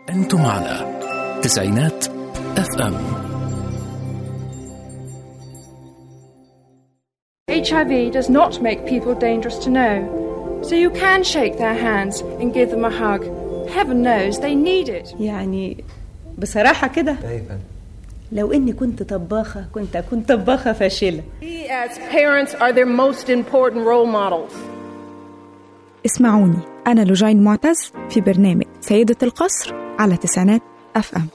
أنتم على تسعينات اف ام HIV does not make people dangerous to know. So you can shake their hands and give them a hug. Heaven knows they need it. يعني بصراحة كده ايوه لو إني كنت طباخة كنت أكون طباخة فاشلة We as parents are their most important role models. اسمعوني أنا لوجين معتز في برنامج سيدة القصر على تسعينات أف أم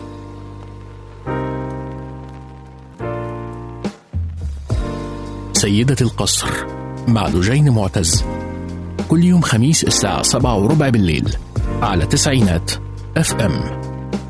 سيدة القصر مع لجين معتز كل يوم خميس الساعة سبعة وربع بالليل على تسعينات اف ام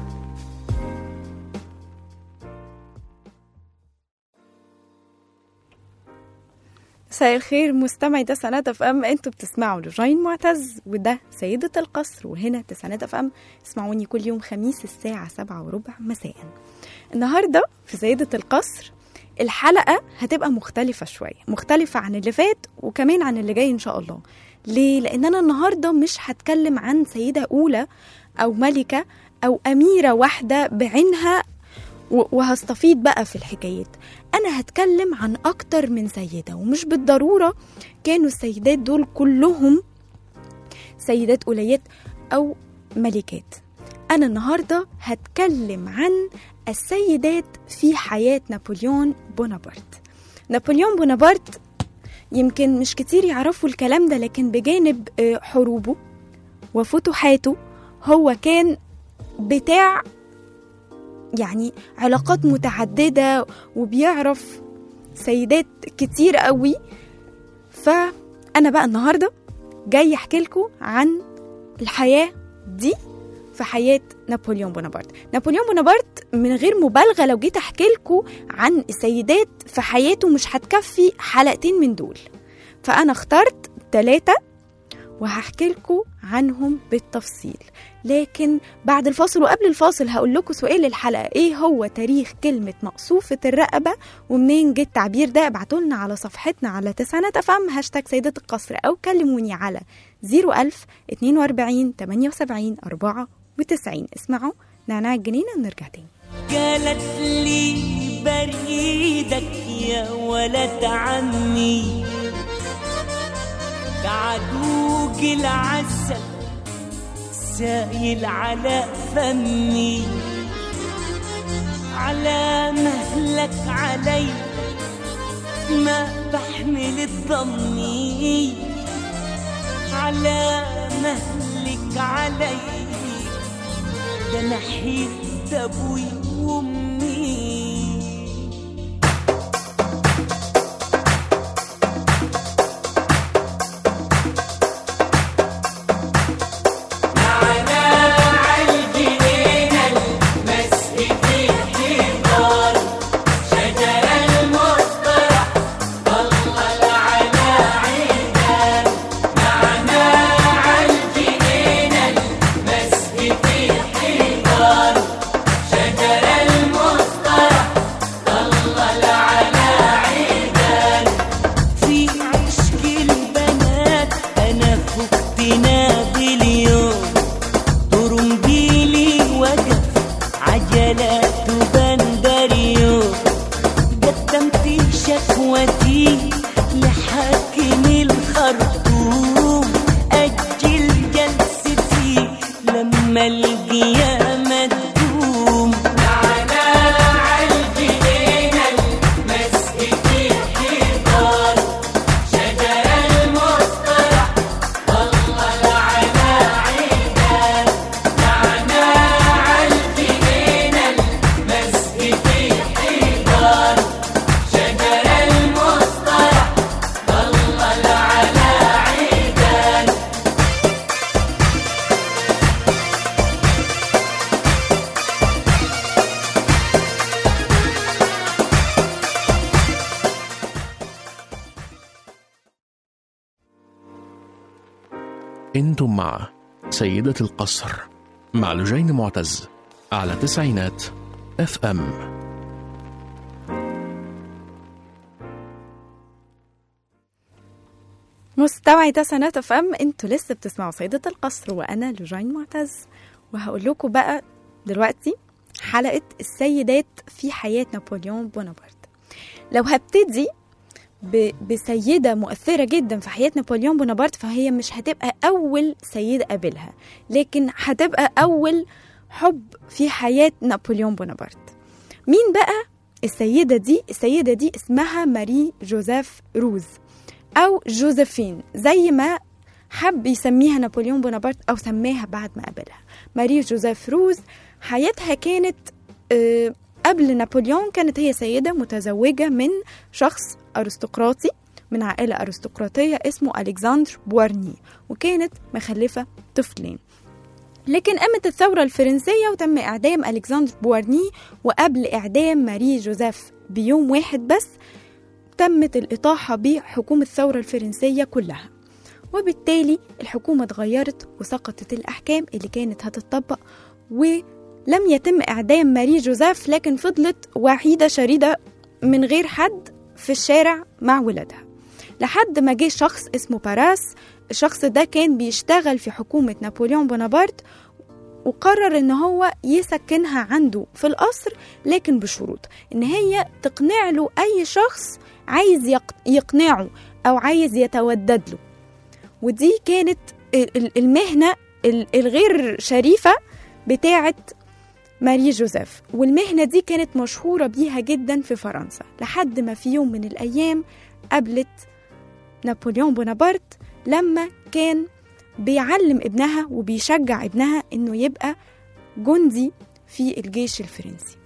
مساء الخير مستمعي تسعينات اف ام انتوا بتسمعوا لجين معتز وده سيدة القصر وهنا تسعينات اف ام اسمعوني كل يوم خميس الساعة سبعة وربع مساء النهاردة في سيدة القصر الحلقة هتبقى مختلفة شوية مختلفة عن اللي فات وكمان عن اللي جاي إن شاء الله ليه؟ لأن أنا النهاردة مش هتكلم عن سيدة أولى أو ملكة أو أميرة واحدة بعينها و- وهستفيد بقى في الحكايات أنا هتكلم عن أكتر من سيدة ومش بالضرورة كانوا السيدات دول كلهم سيدات أوليات أو ملكات أنا النهاردة هتكلم عن السيدات في حياة نابليون بونابرت نابليون بونابرت يمكن مش كتير يعرفوا الكلام ده لكن بجانب آه، حروبه وفتوحاته هو كان بتاع يعني علاقات متعددة وبيعرف سيدات كتير قوي فأنا بقى النهاردة جاي أحكي لكم عن الحياة دي في حياة نابليون بونابرت نابليون بونابرت من غير مبالغة لو جيت أحكي لكم عن السيدات في حياته مش هتكفي حلقتين من دول فأنا اخترت ثلاثة وهحكي لكم عنهم بالتفصيل لكن بعد الفاصل وقبل الفاصل هقول لكم سؤال الحلقة ايه هو تاريخ كلمة مقصوفة الرقبة ومنين جه التعبير ده ابعتوا لنا على صفحتنا على تسعينات افهم هاشتاج سيدة القصر او كلموني على 01000 42 78 94 اسمعوا نعناع الجنينة ونرجع تاني قالت لي بريدك يا ولد عمي بعدوق العسل سايل على فمي على مهلك علي ما بحمل الضمي على مهلك علي ده انا حيت ابوي وامي في عشق البنات انا فقت نابليون طرمبيلي وقف عجلات بندريون قدمت شكوتي لحاكم الخرطوم اجل جلستي لما القيامه تقوم انتم مع سيدة القصر مع لجين معتز على تسعينات اف ام مستمعي تسعينات اف ام انتوا لسه بتسمعوا سيدة القصر وانا لجين معتز وهقول لكم بقى دلوقتي حلقة السيدات في حياة نابليون بونابرت لو هبتدي ب- بسيدة مؤثرة جدا في حياة نابليون بونابرت فهي مش هتبقى أول سيدة قابلها لكن هتبقى أول حب في حياة نابليون بونابرت مين بقى السيدة دي؟ السيدة دي اسمها ماري جوزيف روز أو جوزيفين زي ما حب يسميها نابليون بونابرت أو سماها بعد ما قابلها ماري جوزيف روز حياتها كانت آه، قبل نابليون كانت هي سيدة متزوجة من شخص أرستقراطي من عائلة أرستقراطية اسمه ألكسندر بوارني وكانت مخلفة طفلين لكن قامت الثورة الفرنسية وتم إعدام ألكسندر بوارني وقبل إعدام ماري جوزيف بيوم واحد بس تمت الإطاحة بحكومة الثورة الفرنسية كلها وبالتالي الحكومة اتغيرت وسقطت الأحكام اللي كانت هتطبق ولم يتم إعدام ماري جوزيف لكن فضلت وحيدة شريدة من غير حد في الشارع مع ولادها لحد ما جه شخص اسمه باراس الشخص ده كان بيشتغل في حكومة نابليون بونابرت وقرر ان هو يسكنها عنده في القصر لكن بشروط ان هي تقنع له اي شخص عايز يق- يقنعه او عايز يتودد له ودي كانت ال- ال- المهنة ال- الغير شريفة بتاعة ماري جوزيف والمهنة دي كانت مشهورة بيها جدا في فرنسا لحد ما في يوم من الأيام قابلت نابليون بونابرت لما كان بيعلم ابنها وبيشجع ابنها انه يبقى جندي في الجيش الفرنسي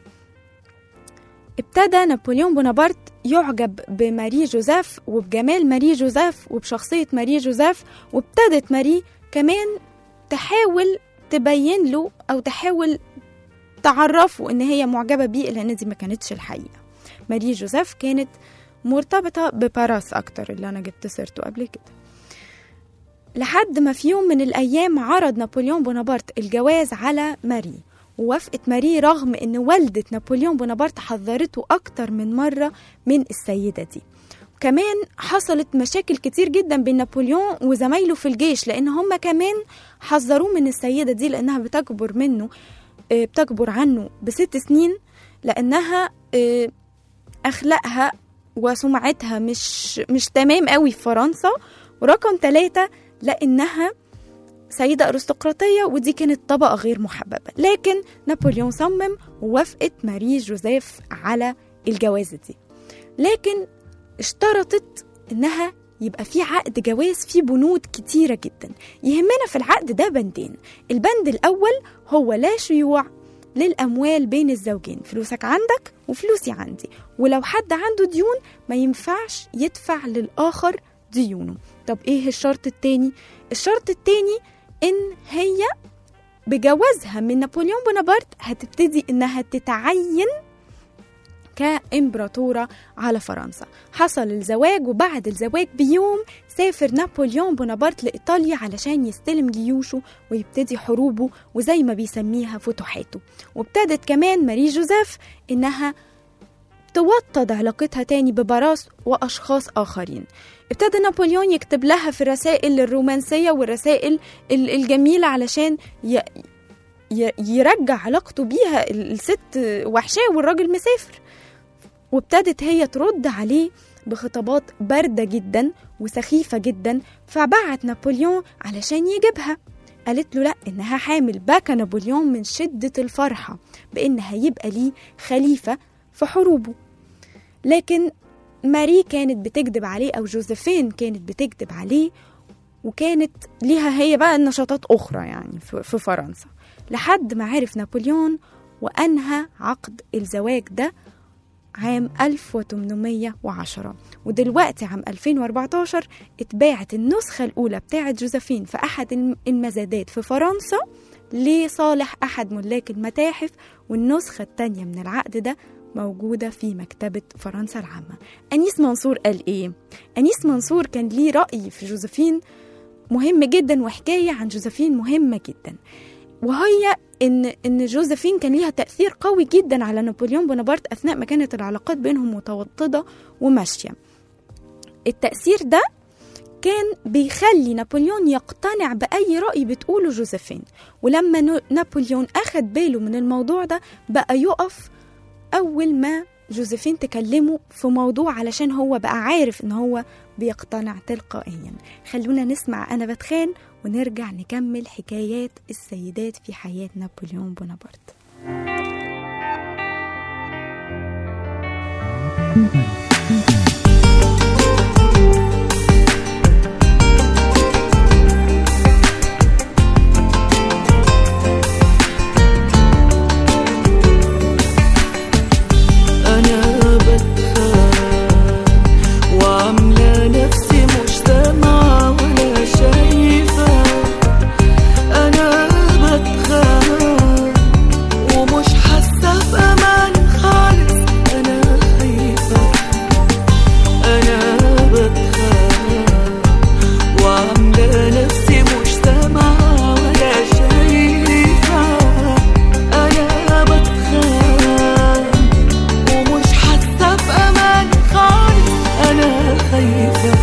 ابتدى نابليون بونابرت يعجب بماري جوزيف وبجمال ماري جوزيف وبشخصية ماري جوزيف وابتدت ماري كمان تحاول تبين له أو تحاول تعرفه إن هي معجبة بيه لأن دي ما كانتش الحقيقة ماري جوزيف كانت مرتبطة بباراس أكتر اللي أنا جبت سيرته قبل كده لحد ما في يوم من الأيام عرض نابليون بونابرت الجواز على ماري ووافقت ماري رغم ان والدة نابليون بونابرت حذرته أكتر من مرة من السيدة دي كمان حصلت مشاكل كتير جدا بين نابليون وزمايله في الجيش لأن هم كمان حذروه من السيدة دي لأنها بتكبر منه آه، بتكبر عنه بست سنين لأنها آه، أخلاقها وسمعتها مش مش تمام قوي في فرنسا ورقم ثلاثة لأنها سيدة أرستقراطية ودي كانت طبقة غير محببة لكن نابليون صمم ووافقت ماري جوزيف على الجوازة دي لكن اشترطت إنها يبقى في عقد جواز فيه بنود كتيرة جدا يهمنا في العقد ده بندين البند الأول هو لا شيوع للأموال بين الزوجين فلوسك عندك وفلوسي عندي ولو حد عنده ديون ما ينفعش يدفع للآخر ديونه طب إيه الشرط التاني؟ الشرط التاني إن هي بجوازها من نابليون بونابرت هتبتدي إنها تتعين كإمبراطورة على فرنسا حصل الزواج وبعد الزواج بيوم سافر نابليون بونابرت لإيطاليا علشان يستلم جيوشه ويبتدي حروبه وزي ما بيسميها فتوحاته وابتدت كمان ماري جوزيف إنها توطد علاقتها تاني ببراس وأشخاص آخرين ابتدى نابليون يكتب لها في الرسائل الرومانسية والرسائل ال- الجميلة علشان ي... ي... يرجع علاقته بيها ال- الست وحشاه والراجل مسافر وابتدت هي ترد عليه بخطابات باردة جدا وسخيفة جدا فبعت نابليون علشان يجيبها قالت له لا إنها حامل بكى نابليون من شدة الفرحة بإن هيبقى ليه خليفة في حروبه لكن ماري كانت بتكذب عليه أو جوزيفين كانت بتكذب عليه وكانت ليها هي بقى نشاطات أخرى يعني في في فرنسا لحد ما عرف نابليون وأنهى عقد الزواج ده عام 1810 ودلوقتي عام 2014 اتباعت النسخة الأولى بتاعة جوزيفين في أحد الم- المزادات في فرنسا لصالح أحد ملاك المتاحف والنسخة التانية من العقد ده موجودة في مكتبة فرنسا العامة أنيس منصور قال إيه؟ أنيس منصور كان ليه رأي في جوزيفين مهم جدا وحكاية عن جوزيفين مهمة جدا وهي ان ان جوزيفين كان ليها تاثير قوي جدا على نابليون بونابرت اثناء ما كانت العلاقات بينهم متوطده وماشيه التاثير ده كان بيخلي نابليون يقتنع بأي رأي بتقوله جوزيفين ولما نو- نابليون أخد باله من الموضوع ده بقى يقف أول ما جوزيفين تكلمه في موضوع علشان هو بقى عارف إن هو بيقتنع تلقائيا خلونا نسمع أنا بتخان ونرجع نكمل حكايات السيدات في حياة نابليون بونابرت أنا بتخان وعاملة نفسي مش سامعة ولا شايفة أنا بتخان ومش حاسة بأمان خالص أنا خايفة أنا بتخان وعاملة نفسي مش سامعة ولا شايفة أنا بتخان ومش حاسه بامان خالص انا خايفه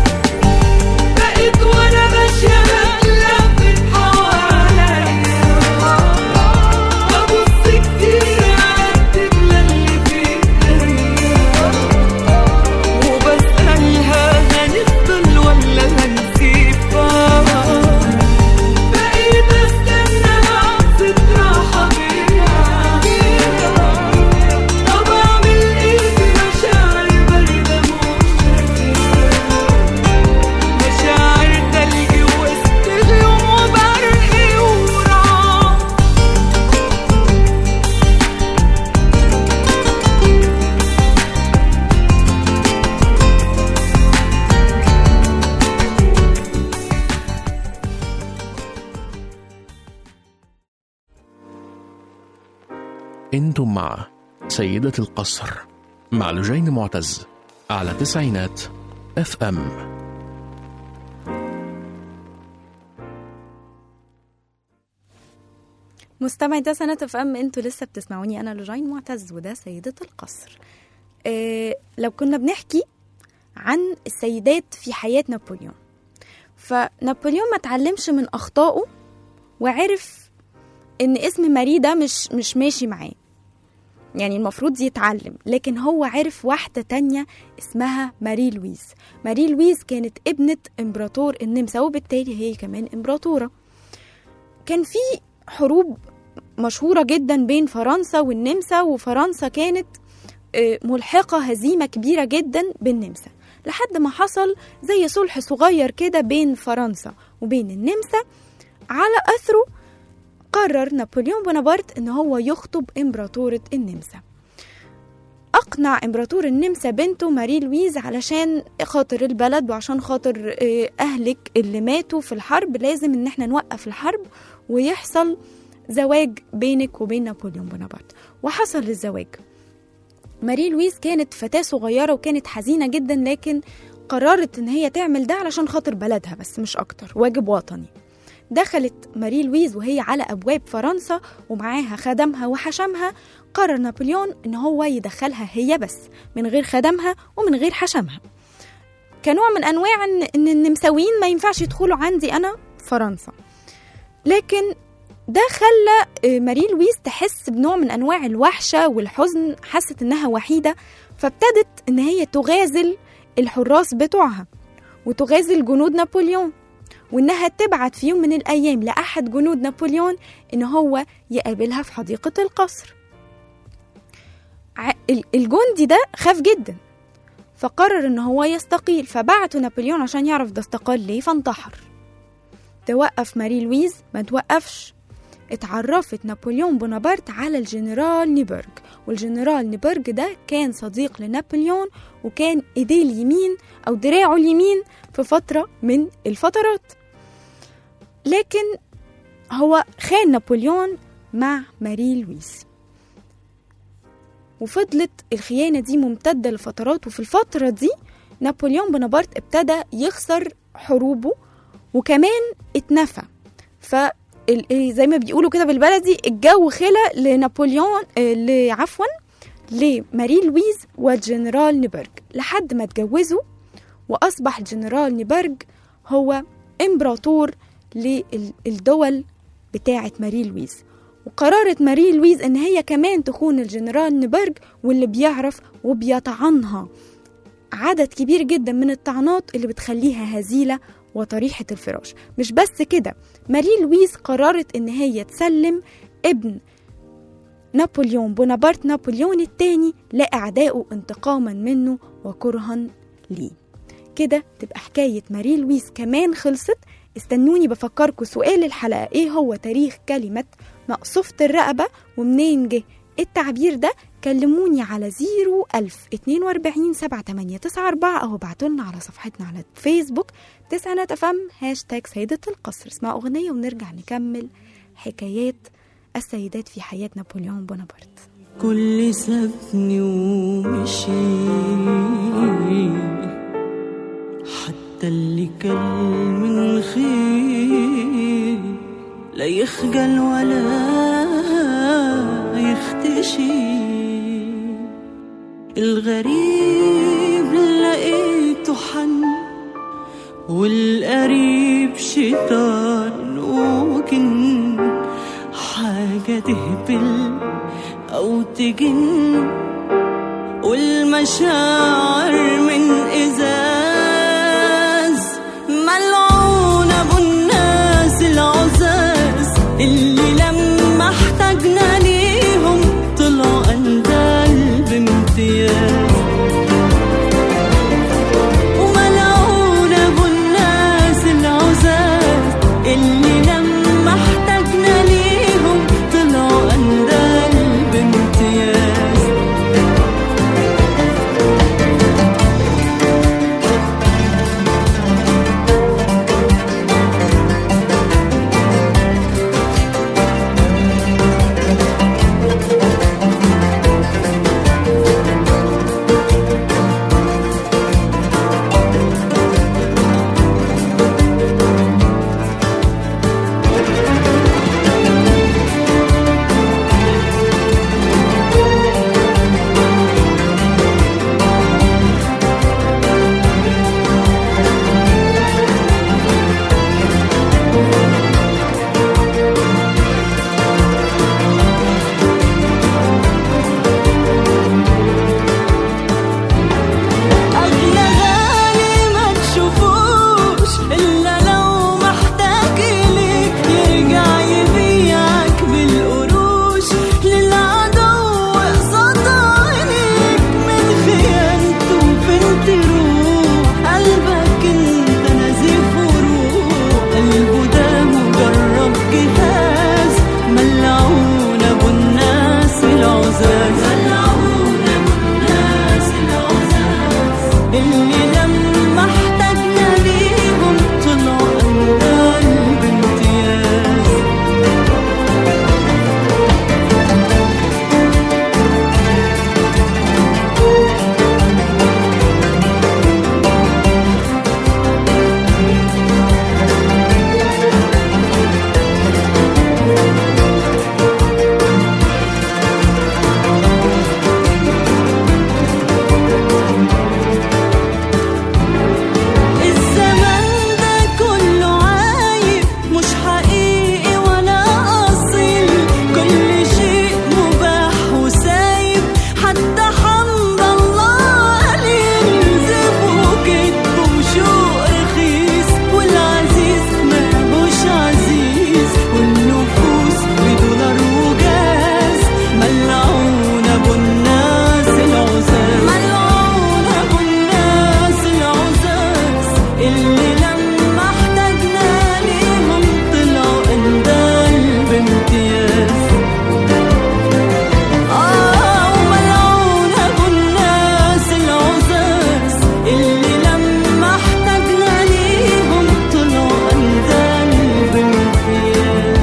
بقيت وانا ماشيه بقلب حواليا ببص كتير اعتب للي فيا وبسالها هنفضل ولا هنسيب بعض بقيت استنى لحظه راحه بيها طب اعمل ايه في مشاعر باردة مشاعر تلقي وسط غيوم وبرق ورعد انتم مع سيدة القصر مع لجين معتز على تسعينات اف ام مستمعي ده سنة اف ام انتوا لسه بتسمعوني انا لجين معتز وده سيدة القصر إيه لو كنا بنحكي عن السيدات في حياة نابليون فنابليون ما اتعلمش من اخطائه وعرف ان اسم ماري ده مش مش ماشي معاه يعني المفروض يتعلم لكن هو عرف واحدة تانية اسمها ماري لويز ماري لويز كانت ابنة امبراطور النمسا وبالتالي هي كمان امبراطورة كان في حروب مشهورة جدا بين فرنسا والنمسا وفرنسا كانت آه، ملحقة هزيمة كبيرة جدا بالنمسا لحد ما حصل زي صلح صغير كده بين فرنسا وبين النمسا على أثره قرر نابليون بونابرت ان هو يخطب امبراطورة النمسا اقنع امبراطور النمسا بنته ماري لويز علشان خاطر البلد وعشان خاطر آه، اهلك اللي ماتوا في الحرب لازم ان احنا نوقف الحرب ويحصل زواج بينك وبين نابليون بونابرت وحصل الزواج ماري لويز كانت فتاة صغيرة وكانت حزينة جدا لكن قررت ان هي تعمل ده علشان خاطر بلدها بس مش اكتر واجب وطني دخلت ماري لويز وهي على ابواب فرنسا ومعاها خدمها وحشمها قرر نابليون ان هو يدخلها هي بس من غير خدمها ومن غير حشمها كنوع من انواع ان إن النمساويين ما ينفعش يدخلوا عندي انا فرنسا لكن ده خلى آه، ماري لويز تحس بنوع من انواع الوحشه والحزن حست انها وحيده فابتدت ان هي تغازل الحراس بتوعها وتغازل جنود نابليون وانها تبعت في يوم من الايام لاحد جنود نابليون ان هو يقابلها في حديقه القصر ع- ال- الجندي ده خاف جدا فقرر ان هو يستقيل فبعته نابليون عشان يعرف ده استقال ليه فانتحر توقف ماري لويز ما توقفش اتعرفت نابليون بونابرت على الجنرال نيبرج والجنرال نيبرج ده كان صديق لنابليون وكان ايديه اليمين او دراعه اليمين في فترة من الفترات لكن هو خان نابليون مع ماري لويس وفضلت الخيانة دي ممتدة لفترات وفي الفترة دي نابليون بونابرت ابتدى يخسر حروبه وكمان اتنفى ف ال- إيه زي ما بيقولوا كده بالبلدي الجو خلى لنابليون آه، ل- عفوا لماري لويز والجنرال نيبرج لحد ما اتجوزوا وأصبح الجنرال نيبرج هو إمبراطور للدول بتاعة ماري لويز وقررت ماري لويز إن هي كمان تخون الجنرال نيبرج واللي بيعرف وبيطعنها عدد كبير جدا من الطعنات اللي بتخليها هزيلة وطريحة الفراش مش بس كده ماري لويز قررت إن هي تسلم ابن نابليون بونابرت نابليون الثاني لأعدائه انتقاما منه وكرها ليه كده تبقى حكاية ماري لويز كمان خلصت استنوني بفكركم سؤال الحلقة ايه هو تاريخ كلمة مقصوفة الرقبة ومنين جه التعبير ده كلموني على 01000 42 7894 أو ابعتولنا على صفحتنا على فيسبوك تسعينات اف ام هاشتاج سيدة القصر اسمع أغنية ونرجع نكمل حكايات السيدات في حياة نابليون بونابرت كل سابني ومشي حتى اللي كان من خير لا يخجل ولا يختشي الغريب لقيته حن والقريب شيطان وجن حاجة تهبل أو تجن والمشاعر من إزاز ملعون أبو الناس العزاز اللي لما احتاجنا ليهم طلعوا أندال بامتياز وملعون أبو الناس العزاز اللي لما احتاجنا ليهم طلعوا أندال بامتياز أغلى غالي ما تشوفوش إلا لو محتاج إليك يرجع يبيعك بالقروش للعدو قصاد عينيك من خيانته فين تروح قلبك انت نزيف وروح قلبه ده مجرد جهاز ملعون ابو الناس العزاز ملعون ابو الناس العزاز اللي لما احتاجنا ليهم طلعوا أندال بامتياز الزمن ده كله عايب مش حقيقي ولا أصيل كل شيء مباح وسايب حتى حمد الله قليل زف وكذب وشوق رخيص والعزيز ماهوش عزيز والنفوس بدولار وجاز ملعون أبو الناس العزاز ملعون أبو الناس العزاز اللي لما احتاجنا ليهم طلعوا اندال بامتياز آه وملعون أبو الناس العزاز اللي لما احتاجنا ليهم طلعوا اندال بامتياز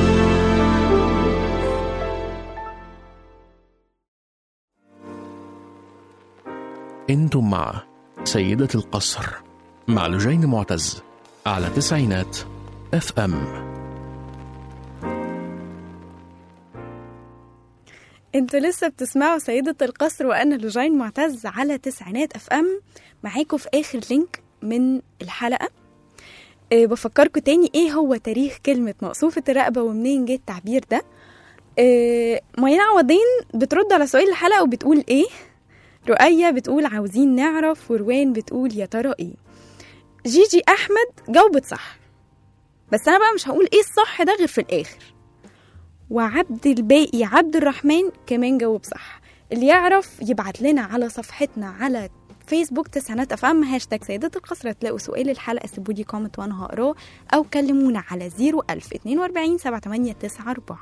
انتم مع سيدة القصر مع لجين معتز على تسعينات اف ام انتوا لسه بتسمعوا سيدة القصر وانا لوجين معتز على تسعينات اف ام معاكم في اخر لينك من الحلقة أه بفكركم تاني ايه هو تاريخ كلمة مقصوفة الرقبة ومنين جه التعبير ده أه مينا عوضين بترد على سؤال الحلقة وبتقول ايه رؤية بتقول عاوزين نعرف وروان بتقول يا ترى ايه جيجي احمد جاوبت صح بس انا بقى مش هقول ايه الصح ده غير في الاخر وعبد الباقي عبد الرحمن كمان جاوب صح اللي يعرف يبعت لنا على صفحتنا على فيسبوك تسعينات اف ام هاشتاج سيدات القصر هتلاقوا سؤال الحلقه سيبوا لي كومنت وانا هقراه او كلمونا على 01000 42 7894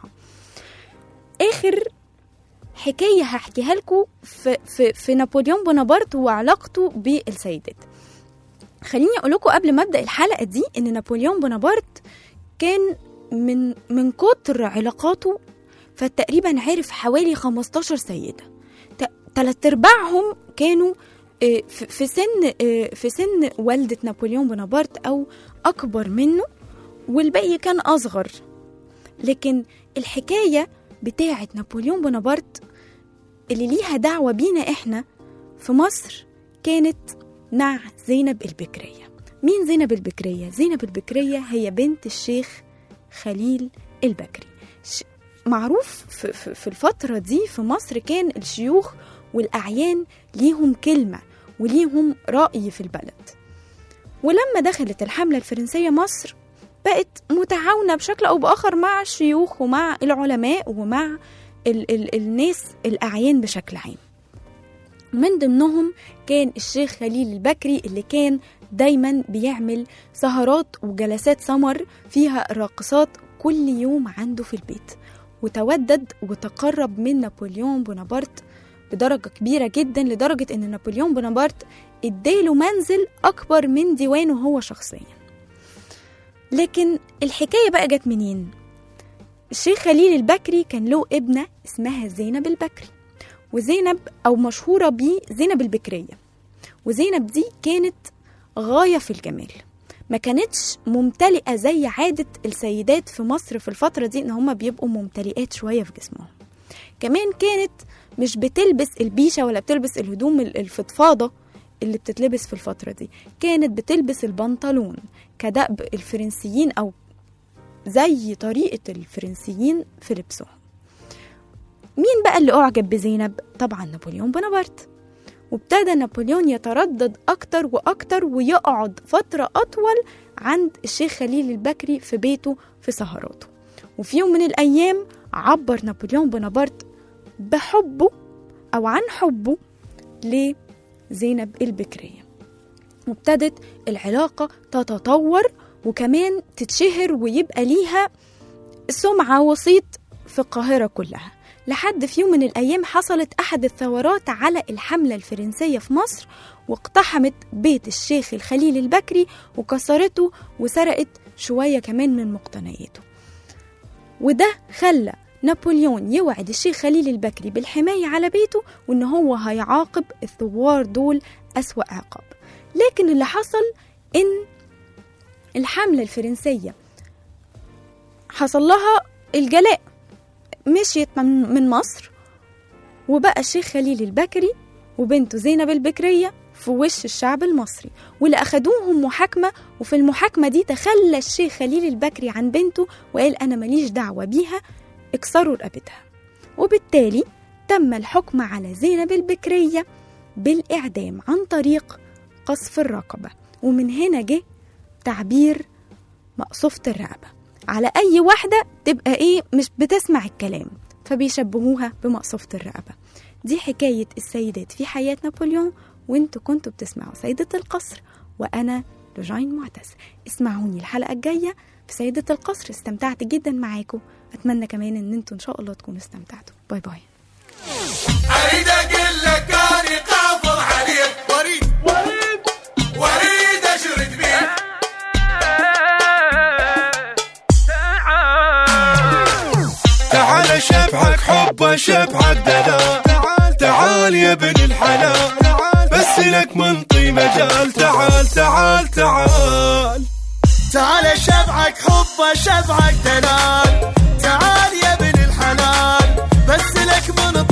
اخر حكايه هحكيها لكم في, في, في نابليون بونابرت وعلاقته بالسيدات خليني اقول لكم قبل ما ابدا الحلقه دي ان نابليون بونابرت كان من من كتر علاقاته فتقريبا عرف حوالي 15 سيده ت- تلات ارباعهم كانوا آه، في في سن آه، في سن والده نابليون بونابرت او اكبر منه والباقي كان اصغر لكن الحكايه بتاعه نابليون بونابرت اللي ليها دعوه بينا احنا في مصر كانت مع زينب البكريه مين زينب البكريه زينب البكريه هي بنت الشيخ خليل البكري ش- معروف في, في, في الفترة دي في مصر كان الشيوخ والأعيان ليهم كلمة وليهم رأي في البلد ولما دخلت الحملة الفرنسية مصر بقت متعاونة بشكل أو بآخر مع الشيوخ ومع العلماء ومع ال ال الناس الأعيان بشكل عام من ضمنهم كان الشيخ خليل البكري اللي كان دايما بيعمل سهرات وجلسات سمر فيها راقصات كل يوم عنده في البيت وتودد وتقرب من نابليون بونابرت بدرجة كبيرة جدا لدرجة ان نابليون بونابرت اداله منزل اكبر من ديوانه هو شخصيا لكن الحكاية بقى جت منين؟ الشيخ خليل البكري كان له ابنة اسمها زينب البكري وزينب أو مشهورة بيه زينب البكرية وزينب دي كانت غاية في الجمال ما كانتش ممتلئة زي عادة السيدات في مصر في الفترة دي إن هما بيبقوا ممتلئات شوية في جسمهم كمان كانت مش بتلبس البيشة ولا بتلبس الهدوم ال- الفضفاضة اللي بتتلبس في الفترة دي كانت بتلبس البنطلون كدأب الفرنسيين أو زي طريقة الفرنسيين في لبسهم مين بقى اللي أعجب بزينب؟ طبعا نابليون بونابرت وابتدى نابليون يتردد أكتر وأكتر ويقعد فترة أطول عند الشيخ خليل البكري في بيته في سهراته وفي يوم من الأيام عبر نابليون بونابرت بحبه أو عن حبه لزينب البكرية وابتدت العلاقة تتطور وكمان تتشهر ويبقى ليها سمعة وصيت في القاهرة كلها لحد في يوم من الأيام حصلت أحد الثورات على الحملة الفرنسية في مصر واقتحمت بيت الشيخ الخليل البكري وكسرته وسرقت شوية كمان من مقتنياته وده خلى نابليون يوعد الشيخ خليل البكري بالحماية على بيته وإن هو هيعاقب الثوار دول أسوأ عقاب لكن اللي حصل إن الحملة الفرنسية حصل لها الجلاء مشيت من من مصر وبقى الشيخ خليل البكري وبنته زينب البكرية في وش الشعب المصري واللي أخدوهم محاكمة وفي المحاكمة دي تخلى الشيخ خليل البكري عن بنته وقال أنا ماليش دعوة بيها اكسروا رقبتها وبالتالي تم الحكم على زينب البكرية بالإعدام عن طريق قصف الرقبة ومن هنا جه تعبير مقصوفة الرقبة على أي واحدة تبقى إيه مش بتسمع الكلام فبيشبهوها بمقصوفة الرقبة دي حكاية السيدات في حياة نابليون وانتوا كنتوا بتسمعوا سيدة القصر وأنا لوجين معتز اسمعوني الحلقة الجاية في سيدة القصر استمتعت جدا معاكم أتمنى كمان إن انتوا إن شاء الله تكونوا استمتعتوا باي باي اريد اقول لك اني قافض عليك وريد وريد وريد اشرد بيك تعال شبعك حب شبعك دلال تعال تعال يا ابن الحلال بس لك منطي مجال تعال تعال تعال تعال شبعك حب شبعك دلال تعال يا ابن الحلال بس لك منطي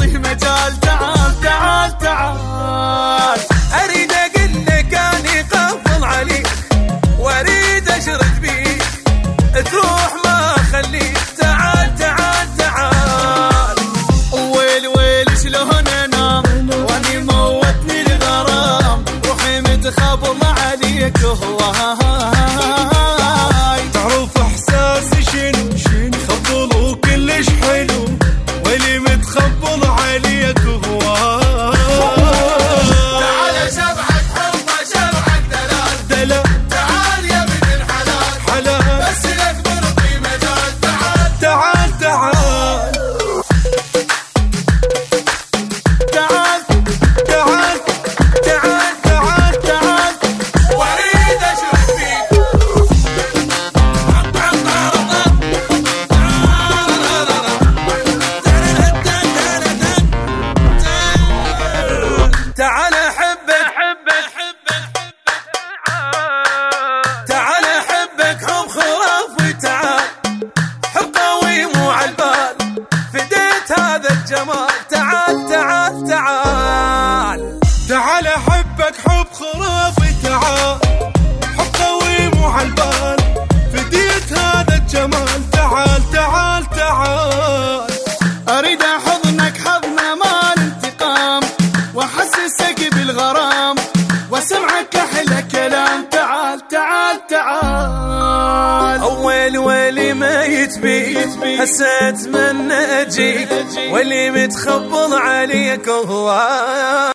مو عالبال فديت هذا الجمال تعال تعال تعال تعال احبك حب خرافي تعال حب قوي مو عالبال فديت هذا الجمال تعال تعال تعال اريد احضنك حضن مال انتقام واحسسك بالغرام واسمعك احلى كلام تعال تعال تعال اول ولي ما يتبي هسه اتمنى اجيك واللي متخبض عليك هو